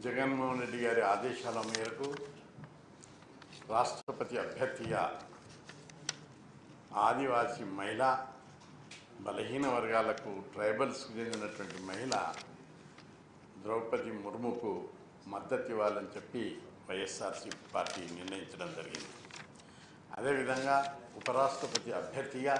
జగన్మోహన్ రెడ్డి గారి ఆదేశాల మేరకు రాష్ట్రపతి అభ్యర్థిగా ఆదివాసీ మహిళ బలహీన వర్గాలకు ట్రైబల్స్కు చెందినటువంటి మహిళ ద్రౌపది ముర్ముకు మద్దతు ఇవ్వాలని చెప్పి వైఎస్ఆర్సీపీ పార్టీ నిర్ణయించడం జరిగింది అదేవిధంగా ఉపరాష్ట్రపతి అభ్యర్థిగా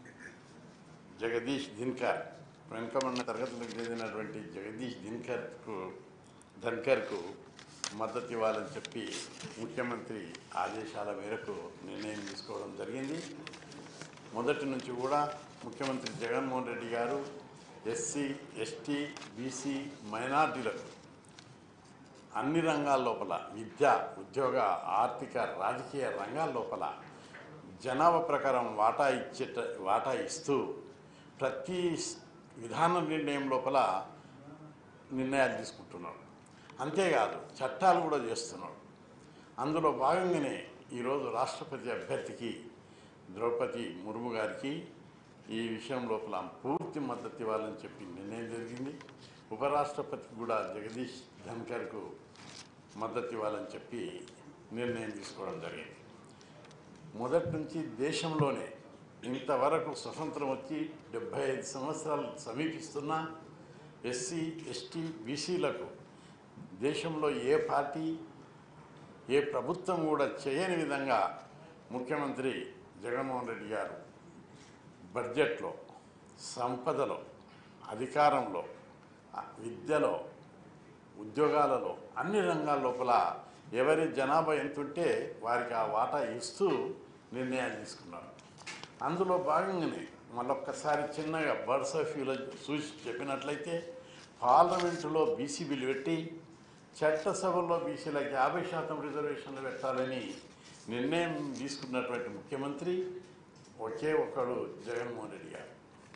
జగదీష్ ధిన్కర్ వెంకమన్న తరగతులకు చెందినటువంటి జగదీష్ ధిన్కర్కు ధన్కర్కు మద్దతు ఇవ్వాలని చెప్పి ముఖ్యమంత్రి ఆదేశాల మేరకు నిర్ణయం తీసుకోవడం జరిగింది మొదటి నుంచి కూడా ముఖ్యమంత్రి జగన్మోహన్ రెడ్డి గారు ఎస్సీ ఎస్టీ బీసీ మైనార్టీలకు అన్ని రంగాల లోపల విద్య ఉద్యోగ ఆర్థిక రాజకీయ రంగాల లోపల జనాభా ప్రకారం వాటా ఇచ్చేట వాటా ఇస్తూ ప్రతి స్- విధాన నిర్ణయం లోపల నిర్ణయాలు తీసుకుంటున్నాడు అంతేకాదు చట్టాలు కూడా చేస్తున్నాడు అందులో భాగంగానే ఈరోజు రాష్ట్రపతి అభ్యర్థికి ద్రౌపది ముర్ము గారికి ఈ విషయం లోపల పూర్తి మద్దతు ఇవ్వాలని చెప్పి నిర్ణయం జరిగింది ఉపరాష్ట్రపతికి కూడా జగదీష్ ధన్కర్కు మద్దతు ఇవ్వాలని చెప్పి నిర్ణయం తీసుకోవడం జరిగింది మొదటి నుంచి దేశంలోనే ఇంతవరకు స్వతంత్రం వచ్చి డెబ్బై ఐదు సంవత్సరాలు సమీపిస్తున్నా ఎస్సీ ఎస్టీ బీసీలకు దేశంలో ఏ పార్టీ ఏ ప్రభుత్వం కూడా చేయని విధంగా ముఖ్యమంత్రి జగన్మోహన్ రెడ్డి గారు బడ్జెట్లో సంపదలో అధికారంలో ఆ, విద్యలో ఉద్యోగాలలో అన్ని రంగాల లోపల ఎవరి జనాభా ఎంతుంటే వారికి ఆ వాటా ఇస్తూ నిర్ణయాలు తీసుకున్నారు అందులో భాగంగానే మళ్ళొక్కసారి చిన్నగా బర్డ్స్ ఆఫ్ వ్యూలో చూసి చెప్పినట్లయితే పార్లమెంటులో బీసీ బిల్లు పెట్టి చట్టసభలో బీసీలకు యాభై శాతం రిజర్వేషన్లు పెట్టాలని నిర్ణయం తీసుకున్నటువంటి ముఖ్యమంత్రి ఒకే ఒకడు జగన్మోహన్ రెడ్డి గారు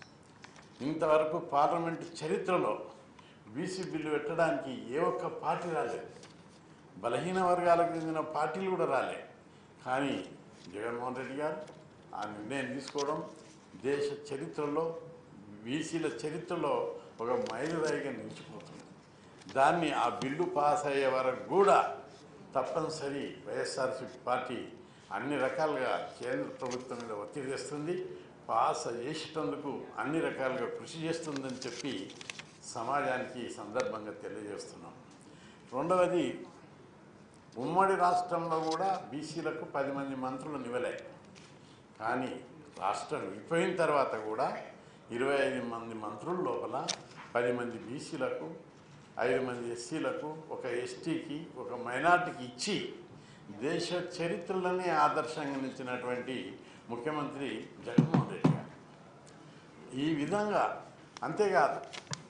ఇంతవరకు పార్లమెంటు చరిత్రలో బీసీ బిల్లు పెట్టడానికి ఏ ఒక్క పార్టీ రాలేదు బలహీన వర్గాలకు చెందిన పార్టీలు కూడా రాలే కానీ జగన్మోహన్ రెడ్డి గారు ఆ నిర్ణయం తీసుకోవడం దేశ చరిత్రలో బీసీల చరిత్రలో ఒక మైలురాయిగా నిలిచిపోతుంది దాన్ని ఆ బిల్లు పాస్ అయ్యే వరకు కూడా తప్పనిసరి వైఎస్ఆర్సీపీ పార్టీ అన్ని రకాలుగా కేంద్ర ప్రభుత్వం మీద ఒత్తిడి చేస్తుంది పాస్ చేసేటందుకు అన్ని రకాలుగా కృషి చేస్తుందని చెప్పి సమాజానికి ఈ సందర్భంగా తెలియజేస్తున్నాం రెండవది ఉమ్మడి రాష్ట్రంలో కూడా బీసీలకు పది మంది మంత్రులు ఇవ్వలే కానీ రాష్ట్రం విడిపోయిన తర్వాత కూడా ఇరవై ఐదు మంది మంత్రుల లోపల పది మంది బీసీలకు ఐదు మంది ఎస్సీలకు ఒక ఎస్టీకి ఒక మైనార్టీకి ఇచ్చి దేశ చరిత్రలోనే ఆదర్శంగా నిలిచినటువంటి ముఖ్యమంత్రి జగన్మోహన్ రెడ్డి గారు ఈ విధంగా అంతేకాదు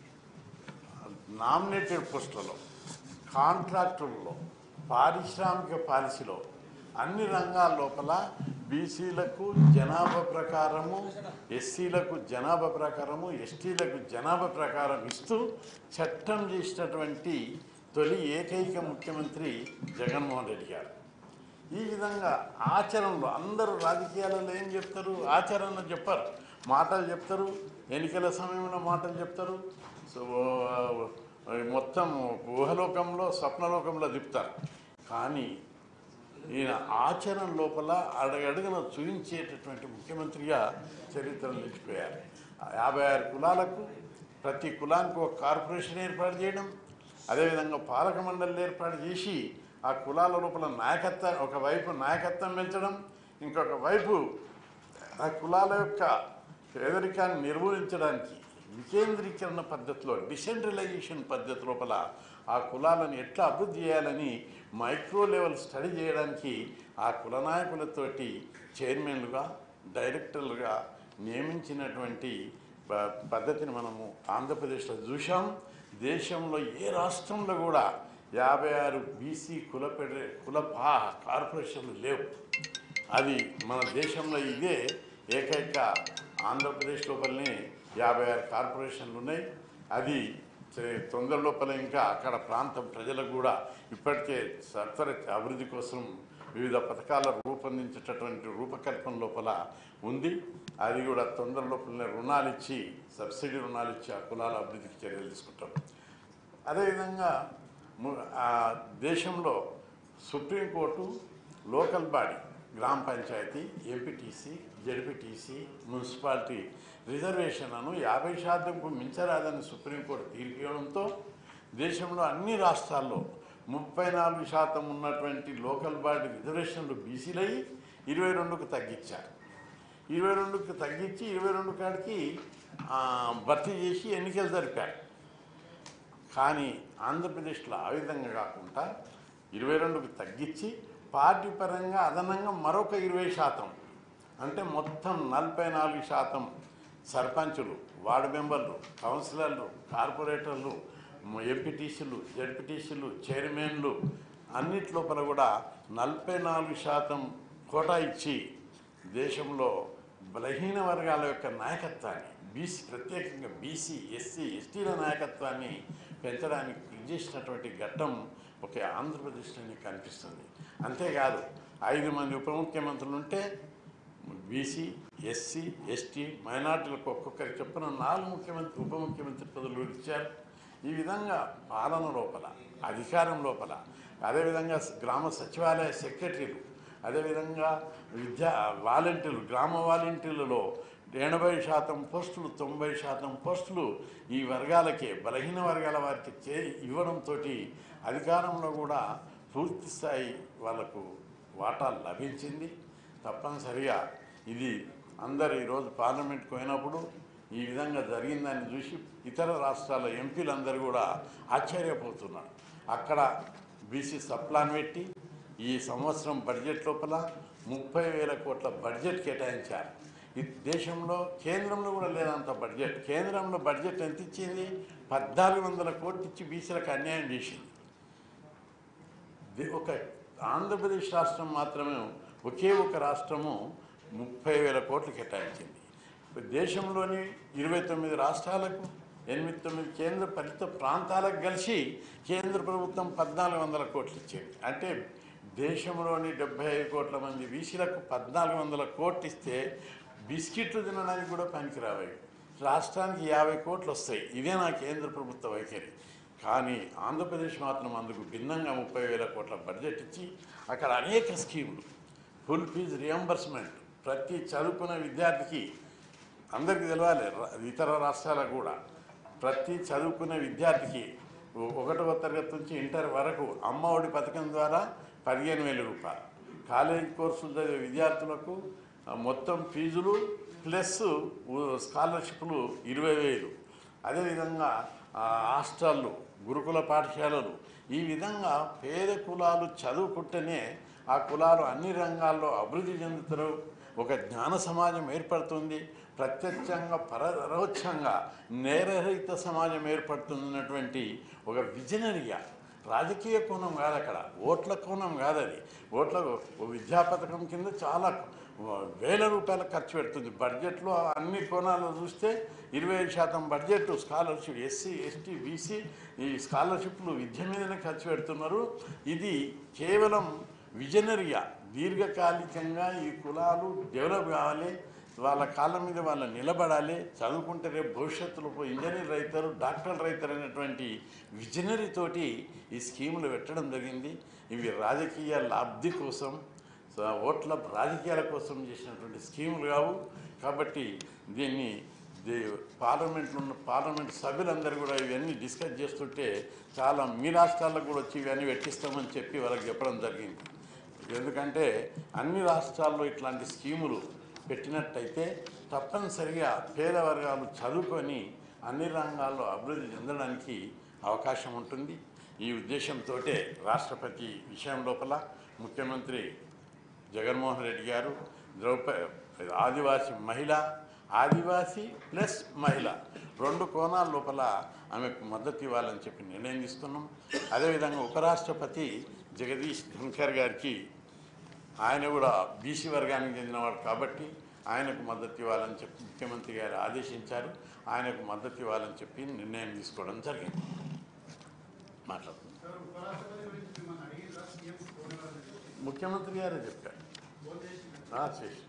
నామినేటెడ్ పోస్టులలో కాంట్రాక్టులలో పారిశ్రామిక పాలసీలో అన్ని రంగాల లోపల బీసీలకు జనాభా ప్రకారము ఎస్సీలకు జనాభా ప్రకారము ఎస్టీలకు జనాభా ప్రకారం ఇస్తూ చట్టం చేసినటువంటి తొలి ఏకైక ముఖ్యమంత్రి జగన్మోహన్ రెడ్డి గారు ఈ విధంగా ఆచరణలో అందరూ రాజకీయాలలో ఏం చెప్తారు ఆచరణలో చెప్పరు మాటలు చెప్తారు ఎన్నికల సమయంలో మాటలు చెప్తారు సో ఆ, మొత్తం ఊహలోకంలో స్వప్నలోకంలో తిప్పుతారు కానీ ఈయన ఆచరణ లోపల అడగడుగున చూపించేటటువంటి ముఖ్యమంత్రిగా చరిత్రలో నిలిచిపోయారు యాభై ఆరు కులాలకు ప్రతి కులానికి ఒక కార్పొరేషన్ ఏర్పాటు చేయడం అదేవిధంగా పాలక మండలి ఏర్పాటు చేసి ఆ కులాల లోపల నాయకత్వం ఒకవైపు నాయకత్వం పెంచడం ఇంకొక వైపు ఆ కులాల యొక్క పేదరికాన్ని నిర్మూలించడానికి వికేంద్రీకరణ పద్ధతిలో డిసెంట్రలైజేషన్ పద్ధతి లోపల ఆ కులాలను ఎట్లా అభివృద్ధి చేయాలని మైక్రో లెవెల్ స్టడీ చేయడానికి ఆ కుల నాయకులతోటి చైర్మన్లుగా డైరెక్టర్లుగా నియమించినటువంటి ప- పద్ధతిని మనము ఆంధ్రప్రదేశ్లో చూసాం దేశంలో ఏ రాష్ట్రంలో కూడా యాభై ఆరు బీసీ కుల పెడ కుల పా కార్పొరేషన్లు లేవు అది మన దేశంలో ఇదే ఏకైక ఆంధ్రప్రదేశ్ లోపలనే యాభై ఆరు కార్పొరేషన్లు ఉన్నాయి అది చే- తొందర లోపల ఇంకా అక్కడ ప్రాంతం ప్రజలకు కూడా ఇప్పటికే సత్వర అభివృద్ధి కోసం వివిధ పథకాల రూపొందించేటటువంటి రూపకల్పన లోపల ఉంది అది కూడా తొందర లోపలనే రుణాలు ఇచ్చి సబ్సిడీ రుణాలు ఇచ్చి ఆ కులాల అభివృద్ధికి చర్యలు తీసుకుంటాం అదేవిధంగా ము- ఆ దేశంలో సుప్రీంకోర్టు లోకల్ బాడీ గ్రామ పంచాయతీ ఎంపీటీసీ జడ్పీటీసీ మున్సిపాలిటీ రిజర్వేషన్లను యాభై శాతంకు మించరాదని సుప్రీంకోర్టు తీర్పు ఇవ్వడంతో దేశంలో అన్ని రాష్ట్రాల్లో ముప్పై నాలుగు శాతం ఉన్నటువంటి లోకల్ బాడీ రిజర్వేషన్లు బీసీలయ్యి ఇరవై రెండుకు తగ్గించారు ఇరవై రెండుకి తగ్గించి ఇరవై రెండు కాడికి ఆ, భర్తీ చేసి ఎన్నికలు జరిపారు కానీ ఆంధ్రప్రదేశ్లో ఆ విధంగా కాకుండా ఇరవై రెండుకి తగ్గించి పార్టీ పరంగా అదనంగా మరొక ఇరవై శాతం అంటే మొత్తం నలభై నాలుగు శాతం సర్పంచులు వార్డు మెంబర్లు కౌన్సిలర్లు కార్పొరేటర్లు ఎంపీటీసీలు జడ్పీటీసీలు చైర్మన్లు అన్నిటి లోపల కూడా నలభై నాలుగు శాతం కోటా ఇచ్చి దేశంలో బలహీన వర్గాల యొక్క నాయకత్వాన్ని బీసీ ప్రత్యేకంగా బీసీ ఎస్సీ ఎస్టీల నాయకత్వాన్ని పెంచడానికి కృషి చేసినటువంటి ఘట్టం ఒక ఆంధ్రప్రదేశ్లోనే కనిపిస్తుంది అంతేకాదు ఐదు మంది ఉప ముఖ్యమంత్రులు ఉంటే బీసీ ఎస్సీ ఎస్టీ మైనార్టీలకు ఒక్కొక్కరి చొప్పున నాలుగు ముఖ్యమంత్రి ఉప ముఖ్యమంత్రి పదవులు ఇచ్చారు ఈ విధంగా పాలన లోపల అధికారం లోపల అదేవిధంగా గ్రామ సచివాలయ సెక్రటరీలు అదేవిధంగా విద్యా వాలంటీర్లు గ్రామ వాలంటీర్లలో ఎనభై శాతం పోస్టులు తొంభై శాతం పోస్టులు ఈ వర్గాలకే బలహీన వర్గాల వారికి చే ఇవ్వడంతో అధికారంలో కూడా పూర్తి స్థాయి వాళ్ళకు వాటా లభించింది తప్పనిసరిగా ఇది అందరు ఈరోజు పార్లమెంట్కి పోయినప్పుడు ఈ విధంగా జరిగిందని చూసి ఇతర రాష్ట్రాల ఎంపీలందరూ కూడా ఆశ్చర్యపోతున్నారు అక్కడ బీసీ సప్లాన్ పెట్టి ఈ సంవత్సరం బడ్జెట్ లోపల ముప్పై వేల కోట్ల బడ్జెట్ కేటాయించారు ఈ దేశంలో కేంద్రంలో కూడా లేదంత బడ్జెట్ కేంద్రంలో బడ్జెట్ ఎంత ఇచ్చింది పద్నాలుగు వందల కోట్లు ఇచ్చి బీసీలకు అన్యాయం చేసింది ది- ఒక ఆంధ్రప్రదేశ్ రాష్ట్రం మాత్రమే ఒకే ఒక రాష్ట్రము ముప్పై వేల కోట్లు కేటాయించింది దేశంలోని ఇరవై తొమ్మిది రాష్ట్రాలకు ఎనిమిది తొమ్మిది కేంద్ర పరిత ప్రాంతాలకు కలిసి కేంద్ర ప్రభుత్వం పద్నాలుగు వందల కోట్లు ఇచ్చింది అంటే దేశంలోని డెబ్బై ఐదు కోట్ల మంది బీసీలకు పద్నాలుగు వందల కోట్లు ఇస్తే బిస్కెట్లు తినడానికి కూడా పనికిరావు రాష్ట్రానికి యాభై కోట్లు వస్తాయి ఇదే నా కేంద్ర ప్రభుత్వ వైఖరి కానీ ఆంధ్రప్రదేశ్ మాత్రం అందుకు భిన్నంగా ముప్పై వేల కోట్ల బడ్జెట్ ఇచ్చి అక్కడ అనేక స్కీములు ఫుల్ ఫీజు రియంబర్స్మెంట్ ప్రతి చదువుకున్న విద్యార్థికి అందరికీ తెలవాలి ర- ఇతర రాష్ట్రాలకు కూడా ప్రతి చదువుకునే విద్యార్థికి ఒ- ఒకటవ తరగతి నుంచి ఇంటర్ వరకు అమ్మ ఒడి పథకం ద్వారా పదిహేను వేల రూపాయలు కాలేజీ కోర్సులు చదివే విద్యార్థులకు ఆ, మొత్తం ఫీజులు ప్లస్ ఉ- స్కాలర్షిప్లు ఇరవై వేలు అదేవిధంగా ఆ, హాస్టళ్ళు గురుకుల పాఠశాలలు ఈ విధంగా పేద కులాలు చదువుకుంటేనే ఆ కులాలు అన్ని రంగాల్లో అభివృద్ధి చెందుతారు ఒక జ్ఞాన సమాజం ఏర్పడుతుంది ప్రత్యక్షంగా పరోక్షంగా నేరరహిత సమాజం ఏర్పడుతున్నటువంటి ఒక విజనరీగా రాజకీయ కోణం కాదు అక్కడ ఓట్ల కోణం కాదు అది ఓట్ల ఓ విద్యా పథకం కింద చాలా వేల రూపాయలు ఖర్చు పెడుతుంది బడ్జెట్లో అన్ని కోణాలు చూస్తే ఇరవై ఐదు శాతం budget scholarship SC ST BC ఈ స్కాలర్షిప్లు విద్య మీదనే ఖర్చు పెడుతున్నారు ఇది కేవలం విజనరీగా దీర్ఘకాలికంగా ఈ కులాలు డెవలప్ కావాలి వాళ్ళ కాళ్ళ మీద వాళ్ళు నిలబడాలి చదువుకుంటే రేపు భవిష్యత్తులో పోయి ఇంజనీర్ అవుతారు డాక్టర్లు అవుతారు అనేటువంటి విజనరీ తోటి ఈ స్కీములు పెట్టడం జరిగింది ఇవి రాజకీయ లబ్ధి కోసం స- ఓట్ల రాజకీయాల కోసం చేసినటువంటి స్కీములు కావు కాబట్టి దీన్ని ది పార్లమెంట్లో ఉన్న పార్లమెంట్ సభ్యులందరూ కూడా ఇవన్నీ డిస్కస్ చేస్తుంటే చాలా మీ రాష్ట్రాలకు కూడా వచ్చి ఇవన్నీ పెట్టిస్తామని చెప్పి వాళ్ళకి చెప్పడం జరిగింది ఎందుకంటే అన్ని రాష్ట్రాల్లో ఇట్లాంటి స్కీములు పెట్టినట్టయితే తప్పనిసరిగా పేద వర్గాలు చదువుకొని అన్ని రంగాల్లో అభివృద్ధి చెందడానికి అవకాశం ఉంటుంది ఈ ఉద్దేశంతో రాష్ట్రపతి విషయం లోపల ముఖ్యమంత్రి జగన్మోహన్ రెడ్డి గారు ద్రౌపది ఆదివాసీ మహిళ ఆదివాసీ ప్లస్ మహిళ రెండు కోణాల లోపల ఆమెకు మద్దతు ఇవ్వాలని చెప్పి నిర్ణయం తీసుకున్నాం అదేవిధంగా ఉపరాష్ట్రపతి జగదీష్ ధన్కర్ గారికి ఆయన కూడా బీసీ వర్గానికి చెందినవాడు కాబట్టి ఆయనకు మద్దతు ఇవ్వాలని చెప్పి ముఖ్యమంత్రి గారు ఆదేశించారు ఆయనకు మద్దతు ఇవ్వాలని చెప్పి నిర్ణయం తీసుకోవడం జరిగింది మాట్లాడుతున్నాం సార్ ఉపరాష్ట్రపతి గురించి మిమ్మల్ని అడిగిరా సీఎం ఫోన్ ఎవరు ముఖ్యమంత్రి గారే చెప్పారు ఫోన్ చేసి ఆ, చేసి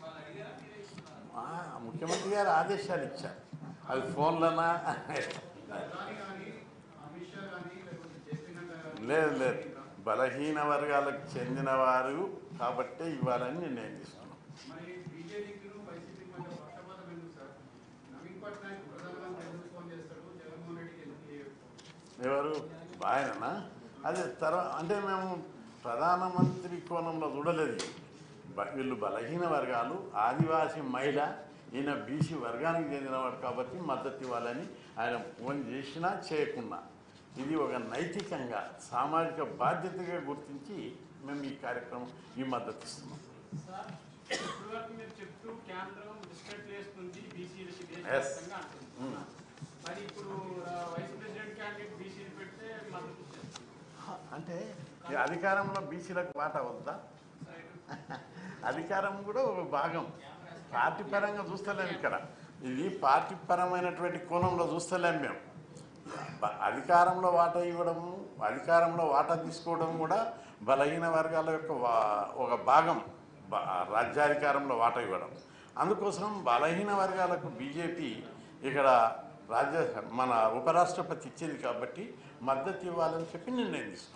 ఆ, ముఖ్యమంత్రి గారు ఆదేశాలు ఇచ్చారు అది ఫోన్లనా ప్రధాని కానీ అమిత్ షా కానీ లేకపోతే జేపీ నడ్డా లేదు లేదు బలహీన వర్గాలకు చెందిన వారు కాబట్టే ఇవ్వాలని నిర్ణయం తీసుకున్నాం మరి బీజేపీకి వైసీపీ మధ్య పక్షపాతం ఎందుకు సార్ నవీన్ పట్నాయక్ ప్రధానమంత్రి ఎందుకు ఫోన్ చేస్తాడు జగన్మోహన్ రెడ్డికి ఎందుకు చేయడు? ఎవరు ఆయననా అదే తర్వాత అంటే మేము ప్రధానమంత్రి కోణంలో చూడలేదు ఇది. బ- వీళ్ళు బలహీన వర్గాలు ఆదివాసీ మహిళ ఈయన బీసీ వర్గానికి చెందినవాడు కాబట్టి మద్దతు ఇవ్వాలని ఆయన ఫోన్ చేసినా చేయకున్నా ఇది ఒక నైతికంగా సామాజిక బాధ్యతగా గుర్తించి మేము ఈ కార్యక్రమం ఈ మద్దతు ఇస్తున్నాం సార్ ఇప్పుడు వరకు మీరు చెప్తూ కేంద్రం డిస్కట్ చేస్తుంది బీసీలకి Yes. దేశవ్యాప్తంగా అంటుంది Mm. మరి ఇప్పుడు ఆ, వైస్ ప్రెసిడెంట్ క్యాండిడేట్ బీసీలు పెడితే మద్దతు ఇచ్చారు అంటే ఈ అధికారంలో బీసీలకు వాటా వద్దా అధికారం కూడా ఒక భాగం పార్టీ పరంగా చూస్తలేము ఇక్కడ ఇది పార్టీ పరమైనటువంటి కోణంలో చూస్తలేము మేము బ- అధికారంలో వాటా ఇవ్వడము అధికారంలో వాటా తీసుకోవడం కూడా బలహీన వర్గాల యొక్క వా- ఒక భాగం బ- రాజ్యాధికారంలో వాటా ఇవ్వడం అందుకోసం బలహీన వర్గాలకు బీజేపీ ఇక్కడ రాజ్య మన ఉపరాష్ట్రపతి ఇచ్చింది కాబట్టి మద్దతు ఇవ్వాలని చెప్పి నిర్ణయం తీసుకున్నాం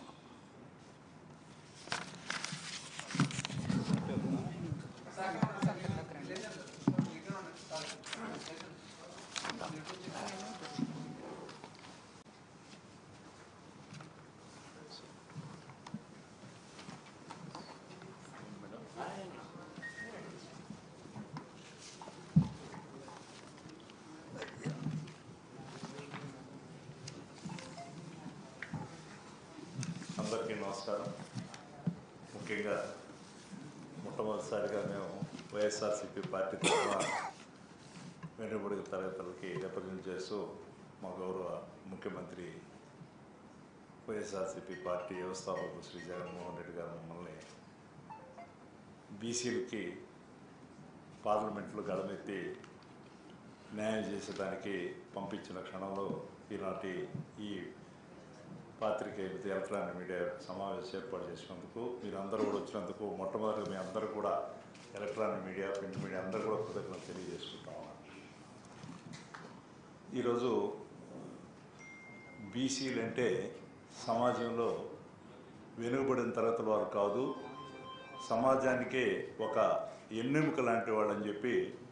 అందరికీ నమస్కారం ముఖ్యంగా మొట్టమొదటిసారిగా మేము వైఎస్ఆర్సీపీ పార్టీ తరఫున వెనుకబడిన తరగతులకి రిప్రజెంట్ చేస్తూ మా గౌరవ ముఖ్యమంత్రి వైఎస్ఆర్సీపీ పార్టీ వ్యవస్థాపకులు శ్రీ జగన్మోహన్ రెడ్డి గారు మమ్మల్ని బీసీలకి పార్లమెంట్లో గడమెత్తి న్యాయం చేసేదానికి పంపించిన క్షణంలో ఈనాటి ఈ పాత్రికేయులతో ఎలక్ట్రానిక్ మీడియా సమావేశం ఏర్పాటు చేసినందుకు మీరందరూ కూడా వచ్చినందుకు మొట్టమొదటి మీ అందరూ కూడా ఎలక్ట్రానిక్ మీడియా ప్రింట్ మీడియా అందరూ కూడా కృతజ్ఞతలు తెలియజేసుకుంటా ఉన్నాను ఈరోజు బీసీలు అంటే సమాజంలో వెనుకబడిన తరగతుల వారు కాదు సమాజానికే ఒక ఎన్నెముక లాంటి వాళ్ళని చెప్పి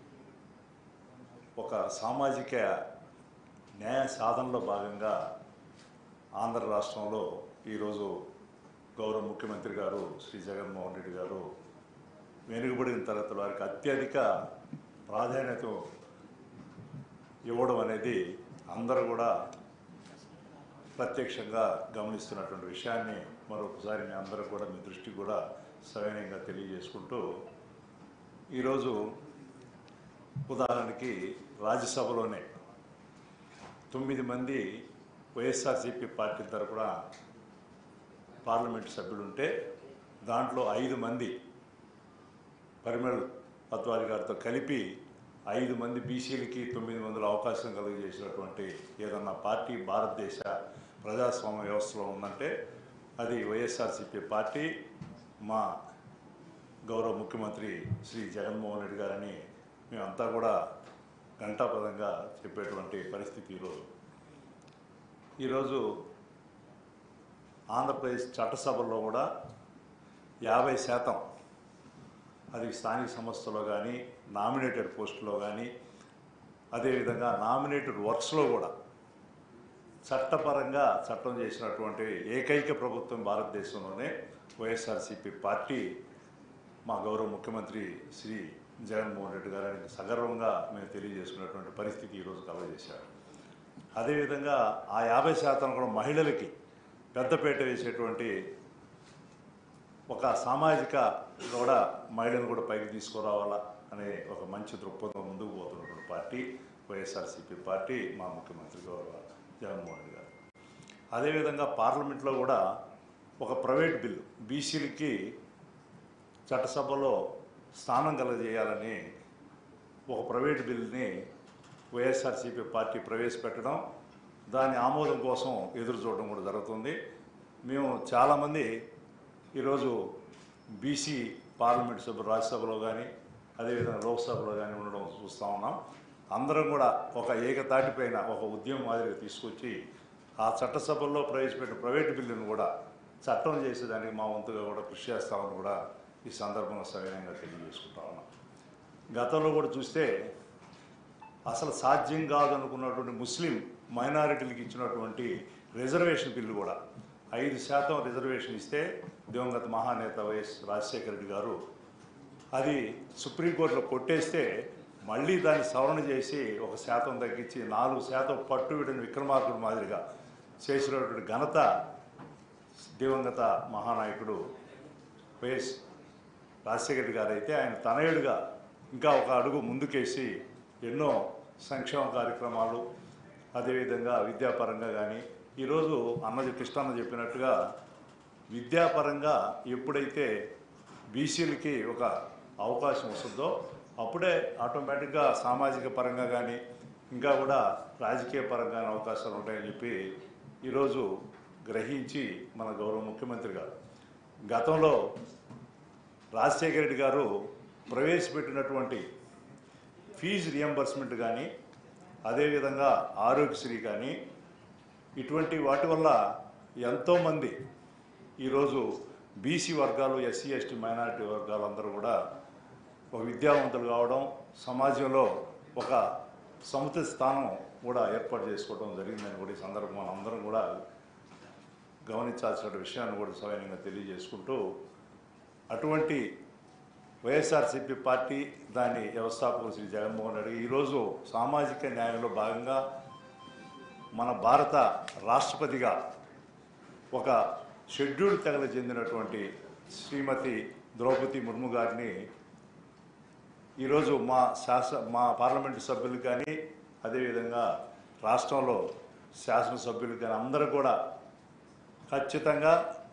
ఒక సామాజిక న్యాయ సాధనలో భాగంగా ఆంధ్ర రాష్ట్రంలో ఈరోజు గౌరవ ముఖ్యమంత్రి గారు శ్రీ జగన్మోహన్ రెడ్డి గారు వెనుకబడిన తరగతుల వారికి అత్యధిక ప్రాధాన్యత ఇవ్వడం అనేది అందరూ కూడా ప్రత్యక్షంగా గమనిస్తున్నటువంటి విషయాన్ని మరొకసారి మీ అందరూ కూడా మీ దృష్టికి కూడా సవినయంగా తెలియజేసుకుంటూ ఈరోజు ఉదాహరణకి రాజ్యసభలోనే తొమ్మిది మంది వైఎస్ఆర్సీపీ పార్టీ తరపున పార్లమెంట్ సభ్యులుంటే దాంట్లో ఐదు మంది పరిమళ్ పత్వారి గారితో కలిపి ఐదు మంది బీసీలకి తొమ్మిది మందిలో అవకాశం కలిగజేసినటువంటి ఏదన్నా పార్టీ భారతదేశ ప్రజాస్వామ్య వ్యవస్థలో ఉందంటే అది వైఎస్ఆర్సీపీ పార్టీ మా గౌరవ ముఖ్యమంత్రి శ్రీ జగన్మోహన్ రెడ్డి గారని మేమంతా కూడా ఘంటాపదంగా చెప్పేటువంటి పరిస్థితి ఈరోజు ఈరోజు ఆంధ్రప్రదేశ్ చట్టసభల్లో కూడా యాభై శాతం అది స్థానిక సంస్థలో కానీ నామినేటెడ్ పోస్టులో కానీ అదేవిధంగా నామినేటెడ్ వర్క్స్లో కూడా చట్టపరంగా చట్టం చేసినటువంటి ఏకైక ప్రభుత్వం భారతదేశంలోనే వైఎస్ఆర్సీపీ పార్టీ మా గౌరవ ముఖ్యమంత్రి శ్రీ జగన్మోహన్ రెడ్డి గారికి సగర్వంగా మేము తెలియజేసుకున్నటువంటి పరిస్థితి ఈరోజు కలగజేశారు అదేవిధంగా ఆ యాభై శాతం కూడా మహిళలకి పెద్దపేట వేసేటువంటి ఒక సామాజిక కూడా మహిళలను కూడా పైకి తీసుకురావాలా అనే ఒక మంచి దృక్పథం ముందుకు పోతున్నటువంటి పార్టీ వైఎస్ఆర్సీపీ పార్టీ మా ముఖ్యమంత్రి గౌరవ జగన్మోహన్ రెడ్డి గారు అదేవిధంగా పార్లమెంట్లో కూడా ఒక ప్రైవేట్ బిల్లు బీసీలకి చట్టసభలో స్థానం కలగజేయాలని ఒక ప్రైవేట్ బిల్లుని వైఎస్ఆర్సీపీ పార్టీ ప్రవేశపెట్టడం దాని ఆమోదం కోసం ఎదురు చూడడం కూడా జరుగుతుంది మేము చాలామంది ఈరోజు బీసీ పార్లమెంట్ సభ్యులు రాజ్యసభలో కానీ అదేవిధంగా లోక్సభలో కానీ ఉండడం చూస్తూ ఉన్నాం అందరం కూడా ఒక ఏకతాటిపైన ఒక ఉద్యమం మాదిరిగా తీసుకొచ్చి ఆ చట్టసభల్లో ప్రవేశపెట్టిన ప్రైవేటు బిల్లును కూడా చట్టం చేసేదానికి మా వంతుగా కూడా కృషి చేస్తామని కూడా ఈ సందర్భంగా సవినయంగా తెలియజేసుకుంటా ఉన్నాం గతంలో కూడా చూస్తే అసలు సాధ్యం కాదనుకున్నటువంటి ముస్లిం మైనారిటీలకు ఇచ్చినటువంటి రిజర్వేషన్ బిల్లు కూడా ఐదు శాతం రిజర్వేషన్ ఇస్తే దివంగత మహానేత వైఎస్ రాజశేఖర రెడ్డి గారు అది సుప్రీంకోర్టులో కొట్టేస్తే మళ్ళీ దాన్ని సవరణ చేసి ఒక శాతం తగ్గించి నాలుగు శాతం పట్టు విడిన విక్రమార్కుడు మాదిరిగా చేసినటువంటి ఘనత దివంగత మహానాయకుడు వైఎస్ రాజశేఖర రెడ్డి గారు అయితే ఆయన తనయుడిగా ఇంకా ఒక అడుగు ముందుకేసి ఎన్నో సంక్షేమ కార్యక్రమాలు అదేవిధంగా విద్యాపరంగా కానీ ఈరోజు అన్నది కృష్ణన్న చెప్పినట్టుగా విద్యాపరంగా ఎప్పుడైతే బీసీలకి ఒక అవకాశం వస్తుందో అప్పుడే ఆటోమేటిక్గా సామాజిక పరంగా కానీ ఇంకా కూడా రాజకీయ పరంగా అవకాశాలు ఉంటాయని చెప్పి ఈరోజు గ్రహించి మన గౌరవ ముఖ్యమంత్రి గారు గతంలో రాజశేఖర రెడ్డి గారు ప్రవేశపెట్టినటువంటి ఫీజు రియంబర్స్మెంట్ కానీ అదేవిధంగా ఆరోగ్యశ్రీ కానీ ఇటువంటి వాటి వల్ల ఎంతోమంది ఈరోజు బీసీ వర్గాలు ఎస్సీ ఎస్టీ మైనారిటీ వర్గాలు అందరూ కూడా ఒక విద్యావంతులు కావడం సమాజంలో ఒక సముచిత స్థానం కూడా ఏర్పాటు చేసుకోవడం జరిగిందని కూడా ఈ సందర్భంగా అందరం కూడా గమనించాల్సిన విషయాన్ని కూడా సవినయంగా తెలియజేసుకుంటూ అటువంటి వైఎస్ఆర్సీపీ పార్టీ దాని వ్యవస్థాపకులు శ్రీ జగన్మోహన్ రెడ్డి ఈరోజు సామాజిక న్యాయంలో భాగంగా మన భారత రాష్ట్రపతిగా ఒక షెడ్యూల్ తెగలకు చెందినటువంటి శ్రీమతి ద్రౌపది ముర్ము గారిని ఈరోజు మా శాసన మా పార్లమెంటు సభ్యులు కానీ అదేవిధంగా రాష్ట్రంలో శాసనసభ్యులు కానీ అందరూ కూడా ఖచ్చితంగా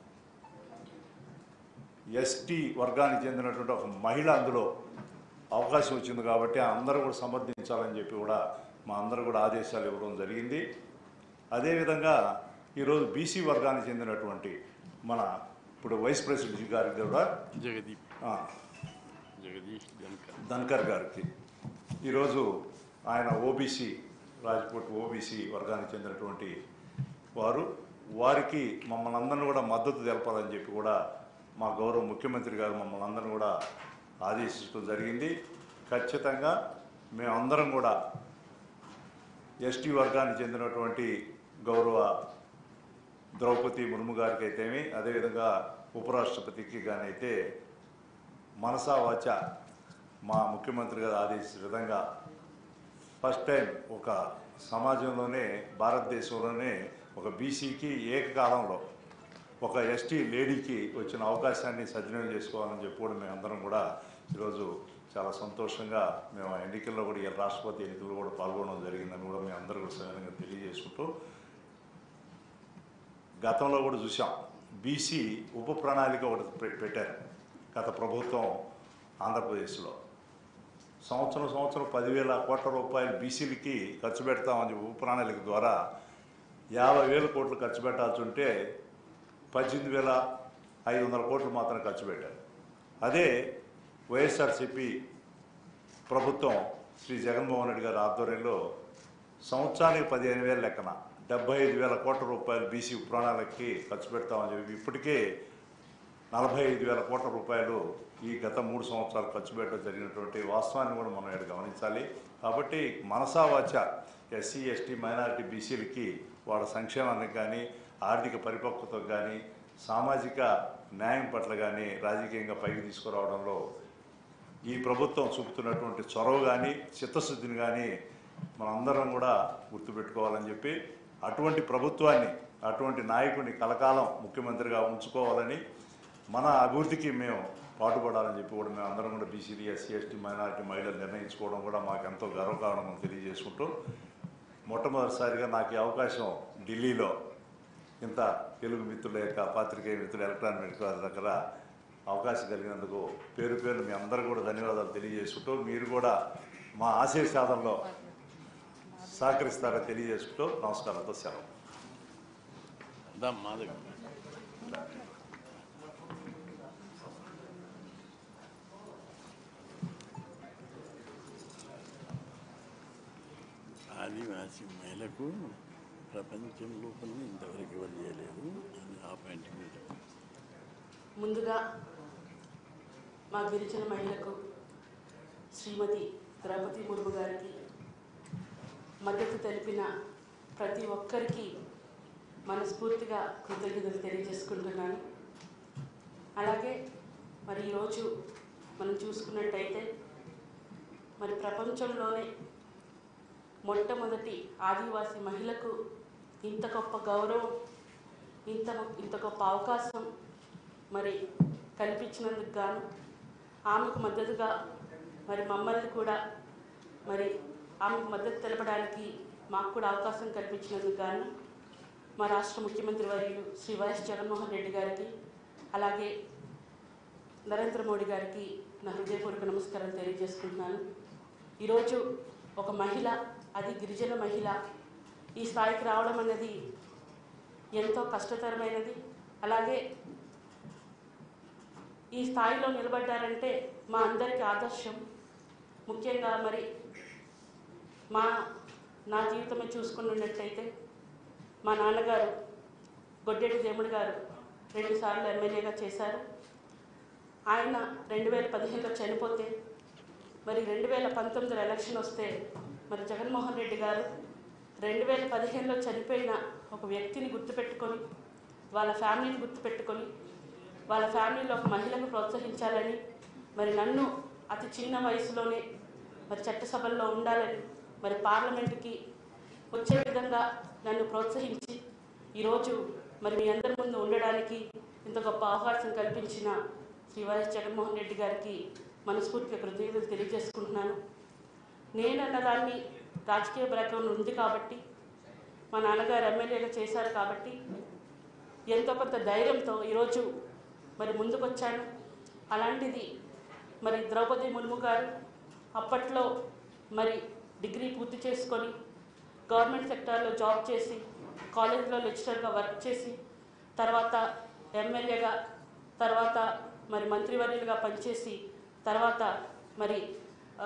ఎస్టీ వర్గానికి చెందినటువంటి ఒక మహిళ అందులో అవకాశం వచ్చింది కాబట్టి అందరూ కూడా సమర్థించాలని చెప్పి కూడా మా అందరూ కూడా ఆదేశాలు ఇవ్వడం జరిగింది అదేవిధంగా ఈరోజు బీసీ వర్గానికి చెందినటువంటి మన ఇప్పుడు వైస్ ప్రెసిడెంట్ గారికి కూడా జగదీప్ ఆ, జగదీష్ ధన్కర్ ధన్కర్ గారికి ఈరోజు ఆయన ఓబీసీ రాజ్కోట్ ఓబీసీ వర్గానికి చెందినటువంటి వారు వారికి మమ్మల్ని అందరిని కూడా మద్దతు తెలపాలని చెప్పి కూడా మా గౌరవ ముఖ్యమంత్రి గారు మమ్మల్ని అందరిని కూడా ఆదేశించడం జరిగింది ఖచ్చితంగా మేమందరం కూడా ఎస్టీ వర్గానికి చెందినటువంటి గౌరవ ద్రౌపది ముర్ము గారికి అయితేమి అదేవిధంగా ఉపరాష్ట్రపతికి కానీ అయితే మనసా వాచ మా ముఖ్యమంత్రి గారు ఆదేశించిన విధంగా ఫస్ట్ టైం ఒక సమాజంలోనే భారతదేశంలోనే ఒక బీసీకి ఏకకాలంలో ఒక ఎస్టీ లేడీకి వచ్చిన అవకాశాన్ని సద్వినియోగం చేసుకోవాలని చెప్పి కూడా మేమందరం కూడా ఈరోజు చాలా సంతోషంగా మేము ఆ ఎన్నికల్లో కూడా ఈ రాష్ట్రపతి ఎన్నికల్లో కూడా పాల్గొనడం జరిగిందని కూడా మేము అందరూ కూడా సవినంగా తెలియజేసుకుంటూ గతంలో కూడా చూసాం బీసీ ఉప ప్రణాళిక ఒకటి పె- పెట్టారు గత ప్రభుత్వం ఆంధ్రప్రదేశ్లో సంవత్సరం సంవత్సరం పదివేల కోట్ల రూపాయలు బీసీలకి ఖర్చు పెడతామని చెప్పి ఉప ప్రణాళిక ద్వారా యాభై వేల కోట్లు ఖర్చు పెట్టాల్సి ఉంటే పద్దెనిమిది వేల ఐదు వందల కోట్లు మాత్రం ఖర్చు పెట్టారు అదే వైఎస్ఆర్సిపి ప్రభుత్వం శ్రీ జగన్మోహన్ రెడ్డి గారి ఆధ్వర్యంలో సంవత్సరానికి పదిహేను వేల లెక్కన డెబ్బై ఐదు వేల కోట్ల రూపాయలు బీసీ ప్రణాళికకి ఖర్చు పెడతామని చెప్పి ఇప్పటికే నలభై ఐదు వేల కోట్ల రూపాయలు ఈ గత మూడు సంవత్సరాలు ఖర్చు పెట్టడం జరిగినటువంటి వాస్తవాన్ని కూడా మనం ఇక్కడ గమనించాలి కాబట్టి మనసా వాచ ఎస్సీ ఎస్టీ మైనారిటీ బీసీలకి వాళ్ళ సంక్షేమానికి కానీ ఆర్థిక పరిపక్వతకు కానీ సామాజిక న్యాయం పట్ల కానీ రాజకీయంగా పైకి తీసుకురావడంలో ఈ ప్రభుత్వం చూపుతున్నటువంటి చొరవ కానీ చిత్తశుద్ధిని కానీ మనందరం కూడా గుర్తుపెట్టుకోవాలని చెప్పి అటువంటి ప్రభుత్వాన్ని అటువంటి నాయకుడిని కలకాలం ముఖ్యమంత్రిగా ఉంచుకోవాలని మన అభివృద్ధికి మేము పాటుపడాలని చెప్పి కూడా మేము అందరం కూడా బీసీడీ ఎస్సీ ఎస్టీ మైనారిటీ మహిళలు నిర్ణయించుకోవడం కూడా మాకు ఎంతో గర్వకారణం తెలియజేసుకుంటూ మొట్టమొదటిసారిగా నాకు ఈ అవకాశం ఢిల్లీలో ఇంత తెలుగు మిత్రుల యొక్క పాత్రికేయ మిత్రులు ఎలక్ట్రానిక్ మిత్రుల దగ్గర అవకాశం కలిగినందుకు పేరు పేరు మీ అందరూ కూడా ధన్యవాదాలు తెలియజేసుకుంటూ మీరు కూడా మా ఆశయ సాధనలో సహకరిస్తారని తెలియజేసుకుంటూ నమస్కారంతో సెలవు దా మా దగ్గర ఆదివాసీ మహిళకు ప్రపంచం లోపల ఇంతవరకు ఎవరు చేయలేదు అని ఆ పాయింట్ మీద ముందుగా మా గిరిజన మహిళకు శ్రీమతి ద్రౌపది ముర్ము గారికి మద్దతు తెలిపిన ప్రతి ఒక్కరికి మనస్ఫూర్తిగా కృతజ్ఞతలు తెలియజేసుకుంటున్నాను అలాగే మరి ఈరోజు మనం చూసుకున్నట్టయితే మరి ప్రపంచంలోనే మొట్టమొదటి ఆదివాసీ మహిళకు ఇంత గొప్ప గౌరవం ఇంత ఇంత గొప్ప అవకాశం మరి కల్పించినందుకు గాను ఆమెకు మద్దతుగా మరి మమ్మల్ని కూడా మరి ఆమెకు మద్దతు తెలపడానికి మాకు కూడా అవకాశం కల్పించినందుకు గాను మా రాష్ట్ర ముఖ్యమంత్రి వర్యులు శ్రీ వైఎస్ జగన్మోహన్ రెడ్డి గారికి అలాగే నరేంద్ర మోడీ గారికి నా హృదయపూర్వక నమస్కారాలు తెలియజేసుకుంటున్నాను ఈరోజు ఒక మహిళ అది గిరిజన మహిళ ఈ స్థాయికి రావడం అనేది ఎంతో కష్టతరమైనది అలాగే ఈ స్థాయిలో నిలబడ్డారంటే మా అందరికీ ఆదర్శం ముఖ్యంగా మరి మా నా జీవితమే చూసుకున్నట్టయితే మా నాన్నగారు గొడ్డెటి దేముడు గారు రెండుసార్లు ఎమ్మెల్యేగా చేశారు ఆయన రెండు వేల పదిహేనులో చనిపోతే మరి రెండు వేల పంతొమ్మిదిలో ఎలక్షన్ వస్తే మరి జగన్మోహన్ రెడ్డి గారు రెండు వేల పదిహేనులో చనిపోయిన ఒక వ్యక్తిని గుర్తుపెట్టుకొని వాళ్ళ ఫ్యామిలీని గుర్తుపెట్టుకొని వాళ్ళ ఫ్యామిలీలో ఒక మహిళను ప్రోత్సహించాలని మరి నన్ను అతి చిన్న వయసులోనే మరి చట్టసభల్లో ఉండాలని మరి పార్లమెంటుకి వచ్చే విధంగా నన్ను ప్రోత్సహించి ఈరోజు మరి మీ అందరి ముందు ఉండడానికి ఇంత గొప్ప అవకాశం కల్పించిన శ్రీ వైఎస్ జగన్మోహన్ రెడ్డి గారికి మనస్ఫూర్తిగా కృతజ్ఞతలు తెలియజేసుకుంటున్నాను నేనన్న దాన్ని రాజకీయ బ్యాక్గ్రౌండ్ ఉంది కాబట్టి మా నాన్నగారు ఎమ్మెల్యేగా చేశారు కాబట్టి ఎంతో కొంత ధైర్యంతో ఈరోజు మరి ముందుకొచ్చాను అలాంటిది మరి ద్రౌపది ముర్ము గారు అప్పట్లో మరి డిగ్రీ పూర్తి చేసుకొని గవర్నమెంట్ సెక్టార్లో జాబ్ చేసి కాలేజ్లో లెక్చరర్గా వర్క్ చేసి తర్వాత ఎమ్మెల్యేగా తర్వాత మరి మంత్రివర్యులుగా పనిచేసి తర్వాత మరి ఆ,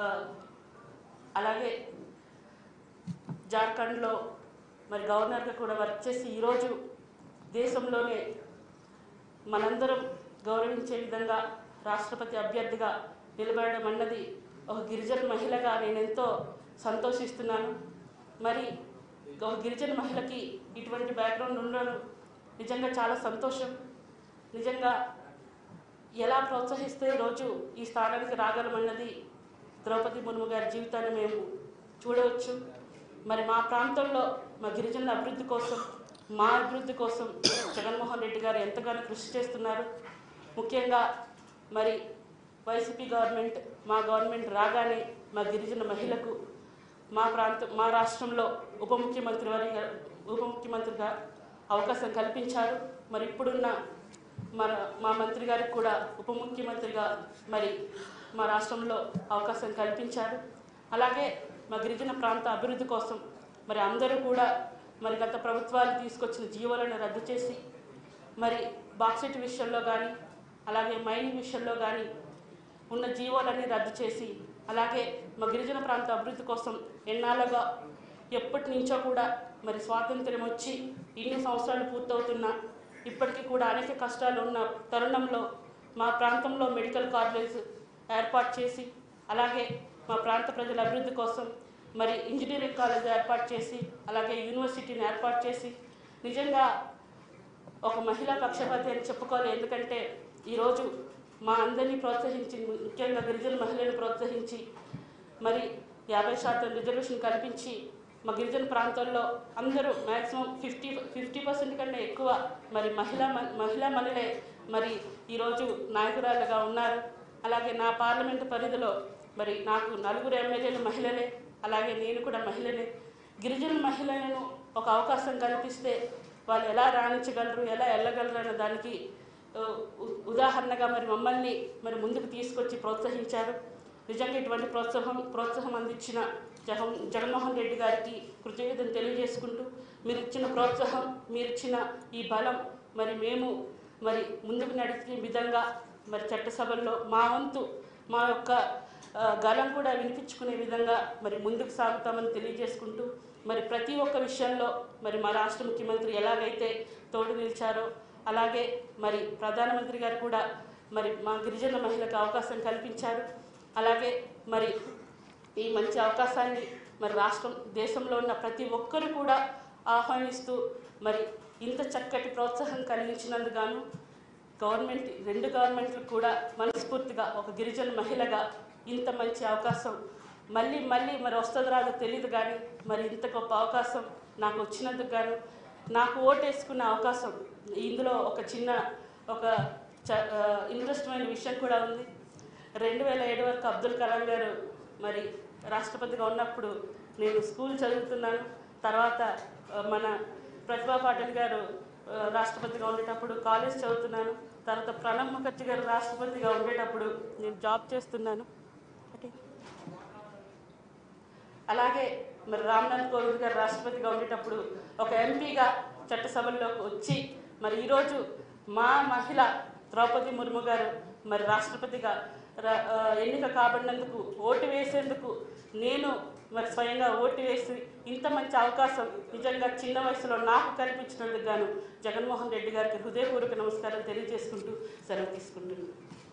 అలాగే జార్ఖండ్లో మరి గవర్నర్గా కూడా వర్క్ చేసి ఈరోజు దేశంలోనే మనందరం గౌరవించే విధంగా రాష్ట్రపతి అభ్యర్థిగా నిలబడడం అన్నది ఒక గిరిజన మహిళగా నేను ఎంతో సంతోషిస్తున్నాను మరి ఒక గిరిజన మహిళకి ఇటువంటి బ్యాక్గ్రౌండ్ ఉండడం నిజంగా చాలా సంతోషం నిజంగా ఎలా ప్రోత్సహిస్తే ఈరోజు ఈ స్థానానికి రాగలమన్నది ద్రౌపది ముర్ము గారి జీవితాన్ని మేము చూడవచ్చు మరి మా ప్రాంతంలో మా గిరిజనుల అభివృద్ధి కోసం మా అభివృద్ధి కోసం జగన్మోహన్ రెడ్డి గారు ఎంతగానో కృషి చేస్తున్నారు ముఖ్యంగా మరి వైసీపీ గవర్నమెంట్ మా గవర్నమెంట్ రాగానే మా గిరిజన మహిళకు మా ప్రాంతం మా రాష్ట్రంలో ఉప ముఖ్యమంత్రి వారి ఉప ముఖ్యమంత్రిగా అవకాశం కల్పించారు మరి ఇప్పుడున్న మన మా మంత్రి గారికి కూడా ఉప ముఖ్యమంత్రిగా మరి మా రాష్ట్రంలో అవకాశం కల్పించారు అలాగే మా గిరిజన ప్రాంత అభివృద్ధి కోసం మరి అందరూ కూడా మరి గత ప్రభుత్వాలు తీసుకొచ్చిన జీవోలను రద్దు చేసి మరి బాక్సెట్ విషయంలో కానీ అలాగే మైనింగ్ విషయంలో కానీ ఉన్న జీవోలన్నీ రద్దు చేసి అలాగే మా గిరిజన ప్రాంత అభివృద్ధి కోసం ఎన్నాళ్ళుగా ఎప్పటి నుంచో కూడా మరి స్వాతంత్ర్యం వచ్చి ఇన్ని సంవత్సరాలు పూర్తవుతున్నా ఇప్పటికీ కూడా అనేక కష్టాలు ఉన్న తరుణంలో మా ప్రాంతంలో మెడికల్ కాలేజ్ ఏర్పాటు చేసి అలాగే మా ప్రాంత ప్రజల అభివృద్ధి కోసం మరి ఇంజనీరింగ్ కాలేజ్ ఏర్పాటు చేసి అలాగే యూనివర్సిటీని ఏర్పాటు చేసి నిజంగా ఒక మహిళా పక్షపాతి అని చెప్పుకోవాలి ఎందుకంటే ఈరోజు మా అందరినీ ప్రోత్సహించి ముఖ్యంగా గిరిజన మహిళలను ప్రోత్సహించి మరి యాభై శాతం రిజర్వేషన్ కల్పించి మా గిరిజన ప్రాంతాల్లో అందరూ మ్యాక్సిమం ఫిఫ్టీ ఫిఫ్టీ పర్సెంట్ కంటే ఎక్కువ మరి మహిళా మ- మహిళా మహిళలే మరి ఈరోజు నాయకురాలుగా ఉన్నారు అలాగే నా పార్లమెంటు పరిధిలో మరి నాకు నలుగురు ఎమ్మెల్యేలు మహిళలే అలాగే నేను కూడా మహిళనే గిరిజన మహిళలను ఒక అవకాశం కల్పిస్తే వాళ్ళు ఎలా రాణించగలరు ఎలా వెళ్ళగలరు అనే దానికి ఆ, ఉ- ఉదాహరణగా మరి మమ్మల్ని మరి ముందుకు తీసుకొచ్చి ప్రోత్సహించారు నిజంగా ఇటువంటి ప్రోత్సాహం ప్రోత్సాహం అందించిన జగన్ జగన్మోహన్ రెడ్డి గారికి కృతజ్ఞతలు తెలియజేసుకుంటూ మీరు ఇచ్చిన ప్రోత్సాహం మీరు ఇచ్చిన ఈ బలం మరి మేము మరి ముందుకు నడిచే విధంగా మరి చట్టసభల్లో మా వంతు మా యొక్క ఆ, గలం కూడా వినిపించుకునే విధంగా మరి ముందుకు సాగుతామని తెలియజేసుకుంటూ మరి ప్రతి ఒక్క విషయంలో మరి మా రాష్ట్ర ముఖ్యమంత్రి ఎలాగైతే తోడు నిలిచారో అలాగే మరి ప్రధానమంత్రి గారు కూడా మరి మా గిరిజన మహిళకు అవకాశం కల్పించారు అలాగే మరి ఈ మంచి అవకాశాన్ని మరి రాష్ట్రం దేశంలో ఉన్న ప్రతి ఒక్కరు కూడా ఆహ్వానిస్తూ మరి ఇంత చక్కటి ప్రోత్సాహం కలిగించినందుకు గాను గవర్నమెంట్ రెండు గవర్నమెంట్లకు కూడా మనస్ఫూర్తిగా ఒక గిరిజన మహిళగా ఇంత మంచి అవకాశం మళ్ళీ మళ్ళీ మరి వస్తుందో రాదో తెలియదు కానీ మరి ఇంత గొప్ప అవకాశం నాకు వచ్చినందుకు గాను నాకు ఓటేసుకున్న అవకాశం ఇందులో ఒక చిన్న ఒక చ ఇంట్రెస్టమైన విషయం కూడా ఉంది రెండు వేల ఏడు వరకు అబ్దుల్ కలాం గారు మరి రాష్ట్రపతిగా ఉన్నప్పుడు నేను స్కూల్ చదువుతున్నాను తర్వాత ఆ, మన ప్రతిభా పాటిల్ గారు ఆ, రాష్ట్రపతిగా ఉండేటప్పుడు కాలేజ్ చదువుతున్నాను తర్వాత ప్రణబ్ ముఖర్జీ గారు రాష్ట్రపతిగా ఉండేటప్పుడు నేను జాబ్ చేస్తున్నాను ఓకే. అలాగే మరి రామ్నాథ్ కోవింద్ గారు రాష్ట్రపతిగా ఉండేటప్పుడు ఒక ఎంపీగా చట్టసభల్లోకి వచ్చి మరి ఈరోజు మా మహిళ ద్రౌపది ముర్ము గారు మరి రాష్ట్రపతిగా ర- ఆ, ఎన్నిక కాబడినందుకు ఓటు వేసేందుకు నేను మరి స్వయంగా ఓటు వేసి ఇంత మంచి అవకాశం నిజంగా చిన్న వయసులో నాకు కల్పించినందుకు గాను జగన్మోహన్ రెడ్డి గారికి హృదయపూర్వక నమస్కారం తెలియజేసుకుంటూ సెలవు తీసుకుంటున్నాను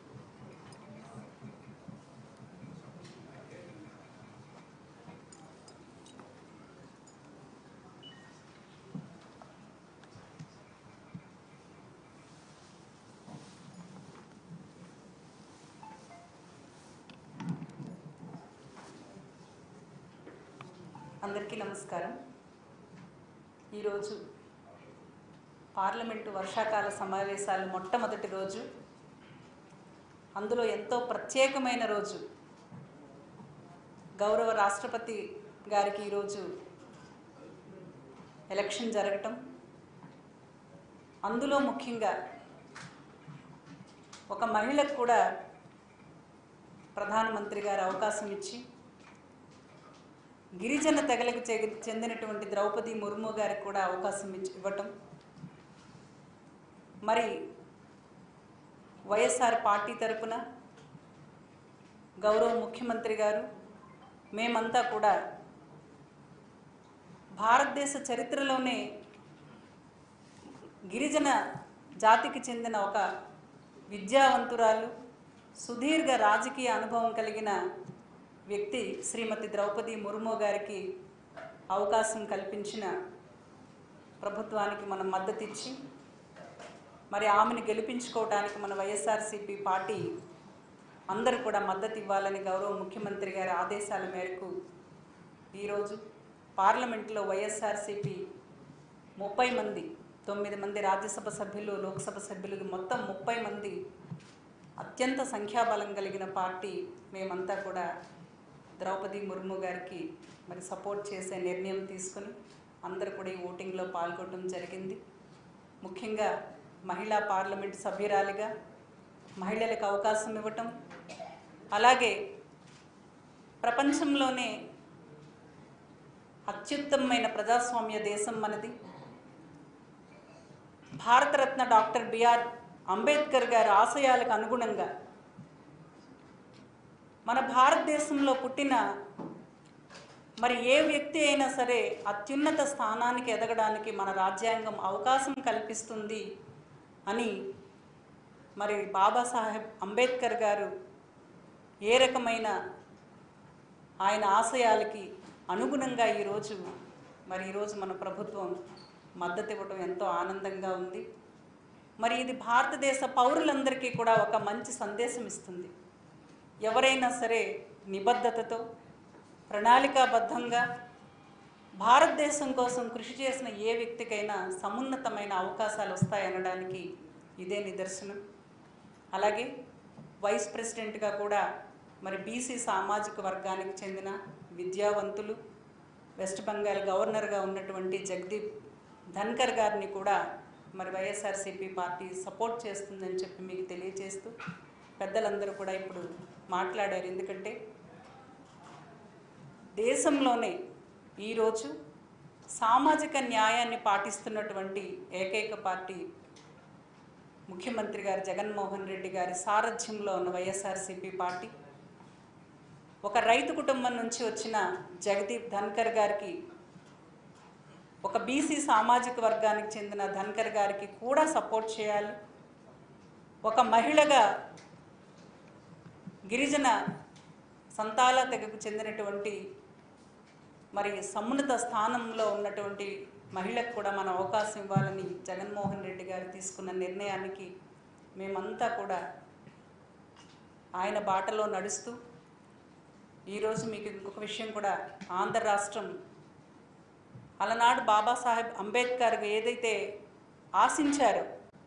అందరికీ నమస్కారం ఈరోజు పార్లమెంటు వర్షాకాల సమావేశాలు మొట్టమొదటి రోజు అందులో ఎంతో ప్రత్యేకమైన రోజు గౌరవ రాష్ట్రపతి గారికి ఈరోజు ఎలక్షన్ జరగటం అందులో ముఖ్యంగా ఒక మహిళకు కూడా ప్రధానమంత్రి గారు అవకాశం ఇచ్చి గిరిజన తెగలకు చె- చెందినటువంటి ద్రౌపది ముర్ము గారికి కూడా అవకాశం ఇచ్చి ఇవ్వటం మరి వైఎస్ఆర్ పార్టీ తరపున గౌరవ ముఖ్యమంత్రి గారు మేమంతా కూడా భారతదేశ చరిత్రలోనే గిరిజన జాతికి చెందిన ఒక విద్యావంతురాలు సుదీర్ఘ రాజకీయ అనుభవం కలిగిన వ్యక్తి శ్రీమతి ద్రౌపది ముర్ము గారికి అవకాశం కల్పించిన ప్రభుత్వానికి మనం మద్దతు ఇచ్చి మరి ఆమెను గెలిపించుకోవడానికి మన వైఎస్ఆర్సీపీ పార్టీ అందరూ కూడా మద్దతు ఇవ్వాలని గౌరవ ముఖ్యమంత్రి గారి ఆదేశాల మేరకు ఈరోజు పార్లమెంట్లో వైఎస్ఆర్సీపీ ముప్పై మంది తొమ్మిది మంది రాజ్యసభ సభ్యులు లోక్సభ సభ్యులు మొత్తం ముప్పై మంది అత్యంత సంఖ్యాబలం కలిగిన పార్టీ మేమంతా కూడా ద్రౌపది ముర్ము గారికి మరి సపోర్ట్ చేసే నిర్ణయం తీసుకుని అందరూ కూడా ఈ ఓటింగ్లో పాల్గొనడం జరిగింది ముఖ్యంగా మహిళా పార్లమెంట్ సభ్యురాలిగా మహిళలకు అవకాశం ఇవ్వటం అలాగే ప్రపంచంలోనే అత్యుత్తమమైన ప్రజాస్వామ్య దేశం మనది భారతరత్న డాక్టర్ బిఆర్ అంబేద్కర్ గారి ఆశయాలకు అనుగుణంగా మన భారతదేశంలో పుట్టిన మరి ఏ వ్యక్తి అయినా సరే అత్యున్నత స్థానానికి ఎదగడానికి మన రాజ్యాంగం అవకాశం కల్పిస్తుంది అని మరి బాబాసాహెబ్ అంబేద్కర్ గారు ఏ రకమైన ఆయన ఆశయాలకి అనుగుణంగా ఈరోజు మరి ఈరోజు మన ప్రభుత్వం మద్దతు ఇవ్వడం ఎంతో ఆనందంగా ఉంది మరి ఇది భారతదేశ పౌరులందరికీ కూడా ఒక మంచి సందేశం ఇస్తుంది ఎవరైనా సరే నిబద్ధతతో ప్రణాళికాబద్ధంగా భారతదేశం కోసం కృషి చేసిన ఏ వ్యక్తికైనా సమున్నతమైన అవకాశాలు వస్తాయనడానికి ఇదే నిదర్శనం అలాగే వైస్ ప్రెసిడెంట్గా కూడా మరి బీసీ సామాజిక వర్గానికి చెందిన విద్యావంతులు వెస్ట్ బెంగాల్ గవర్నర్గా ఉన్నటువంటి జగదీప్ ధన్కర్ గారిని కూడా మరి వైఎస్ఆర్సీపీ పార్టీ సపోర్ట్ చేస్తుందని చెప్పి మీకు తెలియజేస్తూ పెద్దలందరూ కూడా ఇప్పుడు మాట్లాడారు ఎందుకంటే దేశంలోనే ఈరోజు సామాజిక న్యాయాన్ని పాటిస్తున్నటువంటి ఏకైక పార్టీ ముఖ్యమంత్రి గారు జగన్మోహన్ రెడ్డి గారి సారథ్యంలో ఉన్న వైఎస్ఆర్సీపీ పార్టీ ఒక రైతు కుటుంబం నుంచి వచ్చిన జగదీప్ ధన్కర్ గారికి ఒక బీసీ సామాజిక వర్గానికి చెందిన ధన్కర్ గారికి కూడా సపోర్ట్ చేయాలి ఒక మహిళగా గిరిజన సంతాల తెగకు చెందినటువంటి మరి సమున్నత స్థానంలో ఉన్నటువంటి మహిళకు కూడా మనం అవకాశం ఇవ్వాలని జగన్మోహన్ రెడ్డి గారు తీసుకున్న నిర్ణయానికి మేమంతా కూడా ఆయన బాటలో నడుస్తూ ఈరోజు మీకు ఇంకొక విషయం కూడా ఆంధ్ర రాష్ట్రం అలనాడు బాబాసాహెబ్ అంబేద్కర్ ఏదైతే ఆశించారో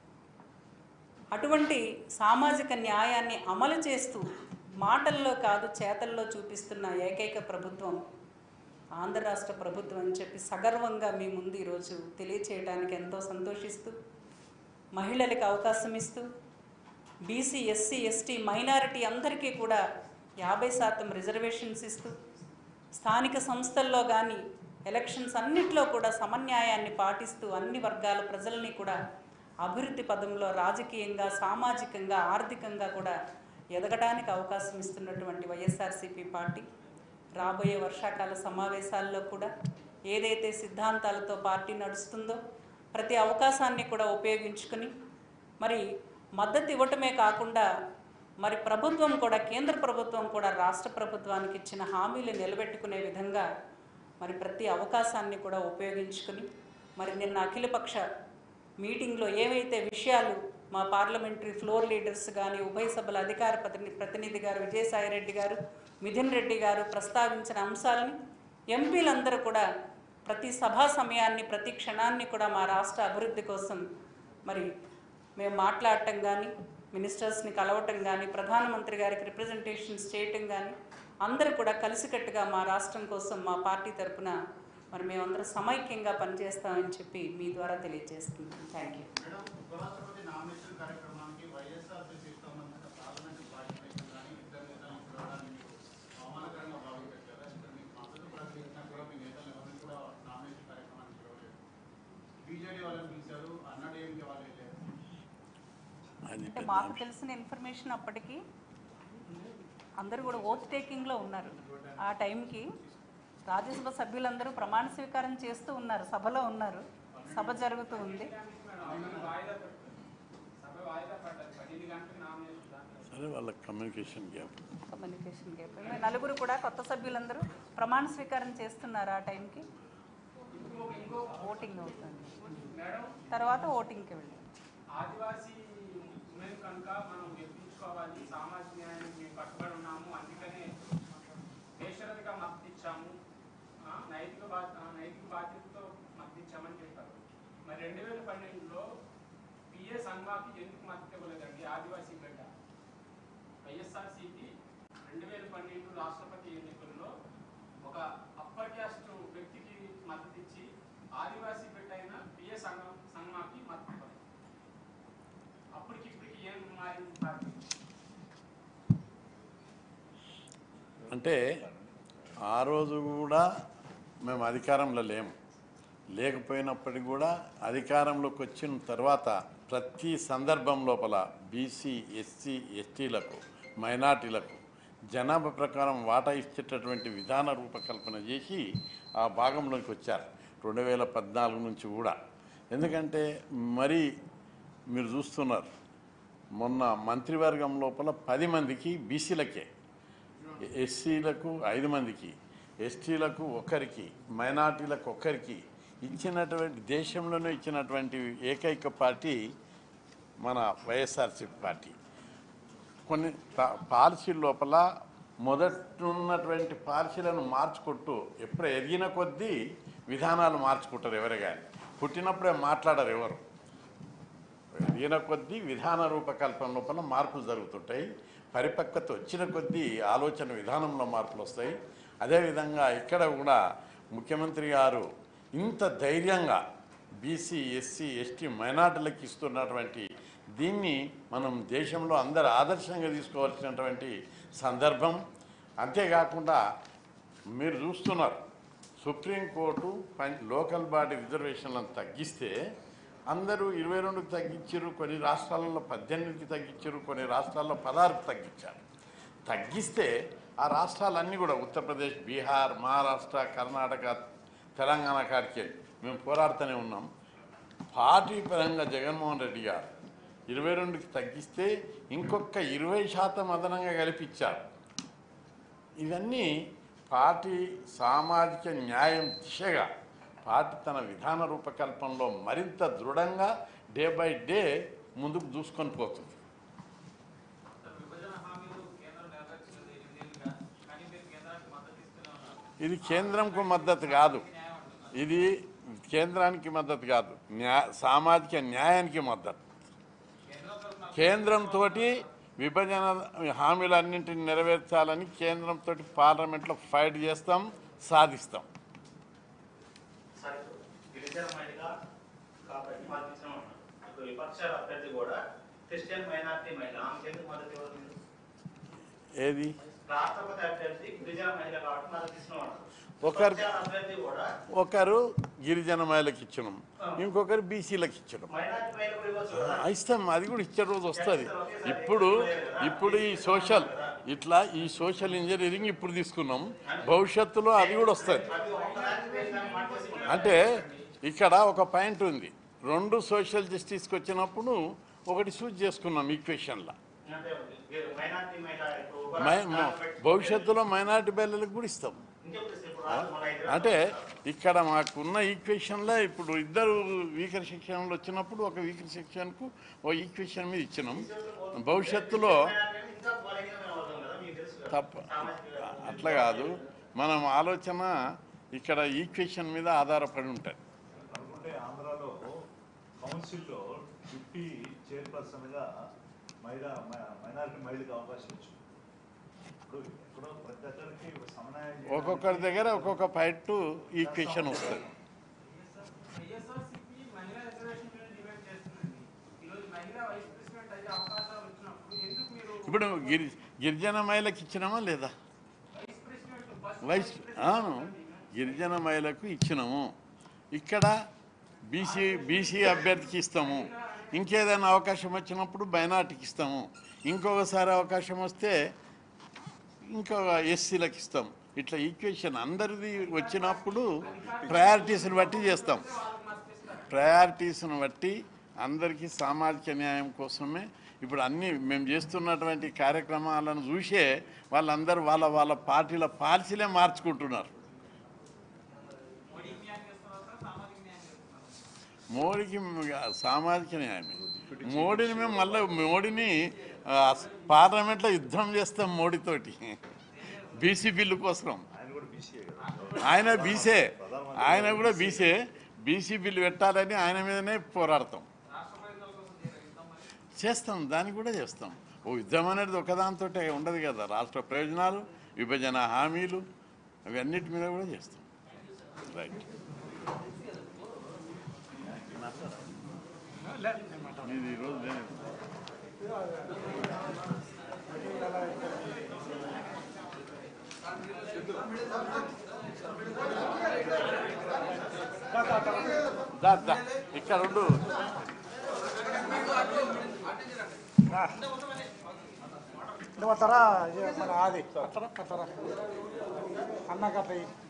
అటువంటి సామాజిక న్యాయాన్ని అమలు చేస్తూ మాటల్లో కాదు చేతల్లో చూపిస్తున్న ఏకైక ప్రభుత్వం ఆంధ్ర రాష్ట్ర ప్రభుత్వం అని చెప్పి సగర్వంగా మీ ముందు ఈరోజు తెలియచేయడానికి ఎంతో సంతోషిస్తూ మహిళలకు అవకాశం ఇస్తూ బీసీ ఎస్సీ ఎస్టీ మైనారిటీ అందరికీ కూడా యాభై శాతం రిజర్వేషన్స్ ఇస్తూ స్థానిక సంస్థల్లో కానీ ఎలక్షన్స్ అన్నిట్లో కూడా సమన్యాయాన్ని పాటిస్తూ అన్ని వర్గాల ప్రజల్ని కూడా అభివృద్ధి పదంలో రాజకీయంగా సామాజికంగా ఆర్థికంగా కూడా ఎదగడానికి అవకాశం ఇస్తున్నటువంటి వైఎస్ఆర్సీపీ పార్టీ రాబోయే వర్షాకాల సమావేశాల్లో కూడా ఏదైతే సిద్ధాంతాలతో పార్టీ నడుస్తుందో ప్రతి అవకాశాన్ని కూడా ఉపయోగించుకుని మరి మద్దతు ఇవ్వటమే కాకుండా మరి ప్రభుత్వం కూడా కేంద్ర ప్రభుత్వం కూడా రాష్ట్ర ప్రభుత్వానికి ఇచ్చిన హామీలు నిలబెట్టుకునే విధంగా మరి ప్రతి అవకాశాన్ని కూడా ఉపయోగించుకుని మరి నిన్న అఖిలపక్ష మీటింగ్లో ఏవైతే విషయాలు మా పార్లమెంటరీ ఫ్లోర్ లీడర్స్ కానీ ఉభయ సభల అధికార ప్రతిని ప్రతినిధి గారు విజయసాయిరెడ్డి గారు మిథున్ రెడ్డి గారు ప్రస్తావించిన అంశాలని ఎంపీలందరూ కూడా ప్రతి సభా సమయాన్ని ప్రతి క్షణాన్ని కూడా మా రాష్ట్ర అభివృద్ధి కోసం మరి మేము మాట్లాడటం కానీ మినిస్టర్స్ని కలవటం కానీ ప్రధానమంత్రి గారికి రిప్రజెంటేషన్స్ చేయటం కానీ అందరూ కూడా కలిసికట్టుగా మా రాష్ట్రం కోసం మా పార్టీ తరపున మరి మేమందరం సమైక్యంగా పనిచేస్తామని చెప్పి మీ ద్వారా తెలియజేస్తున్నాం థ్యాంక్ యూ మేడం ఉపరాష్ట్రపతి నామినేషన్ కార్యక్రమానికి వైఎస్ఆర్సీపీ సంబంధిత పార్లమెంట్ పార్టిసిపేషన్ కానీ ఇద్దరు నేతలను పిలవడాన్ని మీకు అవమానకరంగా భావించారు కదా ఇక్కడ మీకు మద్దతు ప్రకటించినా కూడా మీ నేతలు ఎవరిని కూడా నామినేషన్ కార్యక్రమానికి పిలవలేదు బీజేడీ వాళ్ళని పిలిచారు అన్నాడీఎంకే వాళ్ళు వెళ్ళారు అది అంటే పెద్ద మాకు తెలిసిన ఇన్ఫర్మేషన్ అప్పటికి అందరూ కూడా ఓత్ టేకింగ్లో ఉన్నారు ఆ టైంకి రాజ్యసభ సభ్యులందరూ ప్రమాణ స్వీకారం చేస్తూ ఉన్నారు సభలో ఉన్నారు సభ జరుగుతూ ఉంది సరే వాళ్ళ కమ్యూనికేషన్ గ్యాప్ కమ్యూనికేషన్ గ్యాప్ మేము నలుగురు కూడా కొత్త సభ్యులందరూ ప్రమాణ స్వీకారం చేస్తున్నారు ఆ టైంకి ఓటింగ్ అవుతుంది తర్వాత ఓటింగ్కి వెళ్ళాం ఆదివాసీ ఉమెన్ కనుక మనం గెలిపించుకోవాలి సామాజిక న్యాయానికి మేము కట్టుబడి ఉన్నాము అందుకనే బేషరతుగా మద్దతు ఇచ్చాము ఆ, నైతిక బా ఆ, నైతిక బాధ్యతతో మద్దతు ఇచ్చామని చెప్పారు మరి రెండు వేల పన్నెండులో పిఏ సంఘాకి ఎందుకు మద్దతు ఇవ్వలేదండి ఆదివాసీ బిడ్డ వైఎస్ఆర్సీపీ రెండు వేల పన్నెండు రాష్ట్రపతి ఎన్నికల్లో ఒక అప్పర్ క్యాస్ట్ వ్యక్తికి మద్దతు ఇచ్చి ఆదివాసీ బిడ్డ అయిన పిఏ సంఘం సంఘాకి మద్దతు ఇవ్వలేదు అప్పటికి ఇప్పటికి ఏం మారింది పార్టీ అంటే ఆ రోజు కూడా మేము అధికారంలో లేము లేకపోయినప్పటికీ కూడా అధికారంలోకి వచ్చిన తర్వాత ప్రతి సందర్భం లోపల బీసీ ఎస్సీ ఎస్టీలకు మైనార్టీలకు జనాభా ప్రకారం వాటా ఇచ్చేటటువంటి విధాన రూపకల్పన చేసి ఆ భాగంలోకి వచ్చారు రెండు వేల పద్నాలుగు నుంచి కూడా ఎందుకంటే మరి మీరు చూస్తున్నారు మొన్న మంత్రివర్గం లోపల పది మందికి బీసీలకే ఎస్సీలకు ఐదు మందికి ఎస్టీలకు ఒక్కరికి మైనార్టీలకు ఒక్కరికి ఇచ్చినటువంటి దేశంలోనే ఇచ్చినటువంటి ఏకైక పార్టీ మన వైఎస్ఆర్సీపీ పార్టీ కొన్ని పా- పాలసీల లోపల మొదటున్నటువంటి పాలసీలను మార్చుకుంటూ ఎప్పుడు ఎదిగిన కొద్దీ విధానాలు మార్చుకుంటారు ఎవరు కానీ పుట్టినప్పుడే మాట్లాడరు ఎవరు ఎదిగిన కొద్దీ విధాన రూపకల్పన లోపల మార్పులు జరుగుతుంటాయి పరిపక్వత వచ్చిన కొద్దీ ఆలోచన విధానంలో మార్పులు వస్తాయి అదేవిధంగా ఇక్కడ కూడా ముఖ్యమంత్రి గారు ఇంత ధైర్యంగా బీసీ ఎస్సీ ఎస్టీ మైనార్టీలకు ఇస్తున్నటువంటి దీన్ని మనం దేశంలో అందరు ఆదర్శంగా తీసుకోవాల్సినటువంటి సందర్భం అంతేకాకుండా మీరు చూస్తున్నారు సుప్రీంకోర్టు పం- లోకల్ బాడీ రిజర్వేషన్లను తగ్గిస్తే అందరూ ఇరవై రెండుకి తగ్గించారు కొన్ని రాష్ట్రాలలో పద్దెనిమిదికి తగ్గించారు కొన్ని రాష్ట్రాల్లో పదహారుకి తగ్గించారు తగ్గిస్తే ఆ రాష్ట్రాలన్నీ కూడా ఉత్తరప్రదేశ్ బీహార్ మహారాష్ట్ర కర్ణాటక తెలంగాణ కాడికి మేము పోరాడుతూనే ఉన్నాం పార్టీ పరంగా జగన్మోహన్ రెడ్డి గారు ఇరవై రెండుకి తగ్గిస్తే ఇంకొక ఇరవై శాతం అదనంగా కల్పించారు ఇవన్నీ పార్టీ సామాజిక న్యాయం దిశగా పార్టీ తన విధాన రూపకల్పనలో మరింత దృఢంగా డే బై డే ముందుకు దూసుకొని పోతుంది విభజన హామీలు కేంద్రం నెరవేర్చలేదు ఎనిమిదేళ్లుగా కానీ మీరు కేంద్రానికి మద్దతు ఇస్తూనే ఉన్నారు ఇది కేంద్రంకు మద్దతు కాదు ఇది కేంద్రానికి మద్దతు కాదు న్యా సామాజిక న్యాయానికి మద్దతు కేంద్రం తరఫున కేంద్రంతో విభజన హామీలన్నింటిని నెరవేర్చాలని కేంద్రంతో పార్లమెంట్లో ఫైట్ చేస్తాం సాధిస్తాం సరే గిరిజన మహిళగా కాబట్టి మద్దతు ఇచ్చిన ఉన్నారు ఇప్పుడు విపక్ష అభ్యర్థి కూడా క్రిస్టియన్ మైనార్టీ మహిళ ఆమెకి ఎందుకు మద్దతు ఇవ్వదు మీరు ఏది రాష్ట్రపతి అభ్యర్థి గిరిజన మహిళ కాబట్టి మద్దతు ఇచ్చిన ఉన్నారు ఒకరు- విపక్ష అభ్యర్థి కూడా ఒకరు గిరిజన మహిళకి ఇచ్చినాం ఇంకొకరు బీసీలకు ఇచ్చినాం మైనార్టీ మహిళ కూడా ఇవ్వచ్చు కదా ఇస్తాం అది కూడా ఇచ్చే రోజు వస్తుంది ఇప్పుడు ఇప్పుడు ఈ సోషల్ ఇట్లా ఈ సోషల్ ఇంజనీరింగ్ ఇప్పుడు తీసుకున్నాం భవిష్యత్తులో అది కూడా వస్తుంది అది ఒక్కదానికి వేసాన్ని మాట చేసుకుంటారు అంటే ఇక్కడ ఒక పాయింట్ ఉంది రెండు సోషల్ జస్టిస్కి వచ్చినప్పుడు ఒకటి సూచ్ చేసుకున్నాం ఈక్వేషన్లో అంటే మైనార్టీ మహిళ ఇప్పుడు మై ఉపరాష్ట్రపతి పెట్టుకుంటే భవిష్యత్తులో మైనార్టీ పిల్లలకు కూడా ఇస్తాం ఇంకెప్పుడు ఇస్తారు? ఇప్పుడు రాదు, మన ఐదు అంటే ఇక్కడ మాకున్న ఈక్వేషన్లో ఇప్పుడు ఇద్దరు వీకర్ సెక్షన్లు వచ్చినప్పుడు ఒక వీకర్ సెక్షన్కు ఓ ఈక్వేషన్ మీద ఇచ్చినాం భవిష్యత్తులో మైనార్టీ అంటే ఇంకా బలహీనమైన వర్గం కదా మీకు తెలుసు కదా. తప్ప సామాజిక అట్లా కాదు మనం ఆలోచన ఇక్కడ ఈక్వేషన్ మీద ఆధారపడి ఉంటుంది అనుకుంటే ఆంధ్రాలో కౌన్సిల్లో డిప్యూటీ చైర్పర్సన్గా మహిళా మైనారిటీ మహిళకి అవకాశం ఇచ్చింది ఇప్పుడు ఎక్కడో ప్రతి ఒక్కరికి సమన్వయం చేయడానికి ఒక్కొక్కరి దగ్గర ఒక్కొక్క పాయింట్ ఈక్వేషన్ వస్తుంది వైఎస్ఆర్సీపీ మహిళా రిజర్వేషన్ మీద డిబేట్ చేస్తుందండి ఈరోజు మహిళా వైస్ ప్రెసిడెంట్ అయ్యే అవకాశాలు వచ్చినప్పుడు ఎందుకు మీరు ఇప్పుడు గిరి గిరిజన మహిళకి ఇచ్చినామా లేదా వైస్ ప్రెసిడెంట్ ఫస్ట్ వైస్ అవును గిరిజన మహిళకు ఇచ్చినాము ఇక్కడ బీసీ బీసీ అభ్యర్థికి ఇస్తాము ఇంకేదైనా అవకాశం వచ్చినప్పుడు మైనార్టీకి ఇస్తాము ఇంకొకసారి అవకాశం వస్తే ఇంకో ఎస్సీలకు ఇస్తాం ఇట్లా ఈక్వేషన్ అందరిది వచ్చినప్పుడు ప్రయారిటీస్ని బట్టి చేస్తాం ప్రయారిటీస్ని బట్టి అందరికీ సామాజిక న్యాయం కోసమే ఇప్పుడు అన్ని మేము చేస్తున్నటువంటి కార్యక్రమాలను చూసే వాళ్ళందరూ వాళ్ళ వాళ్ళ పార్టీల పాలసీలే మార్చుకుంటున్నారు మోడీ న్యాయం చేస్తున్నారు సామాజిక న్యాయం చేస్తున్నారు మోడీకి మ- సామాజిక న్యాయమే మోడీని మేము మళ్ళీ మోడీని ఆ, పార్లమెంట్లో యుద్ధం చేస్తాం మోడీతోటి బీసీ బిల్లు కోసం ఆయన కూడా బీసీఏ కదా ఆయన బీసే ఆయన కూడా బీసే బీసీ బిల్లు పెట్టాలని ఆయన మీదనే పోరాడతాం రాష్ట్ర ప్రయోజనాల కోసం చేద్దాం మరి చేస్తాం దాన్ని కూడా చేస్తాం ఓ యుద్ధం అనేది ఒకదాంతో ఉండదు కదా రాష్ట్ర ప్రయోజనాలు విభజన హామీలు అవన్నిటి మీద కూడా చేస్తాం రైట్ మీది ఈరోజు దేని- దా, దా. ఇక్కడ ఉండు నువ్వు వస్తారా మన అది వస్తారా వస్తారా అన్నకట్ల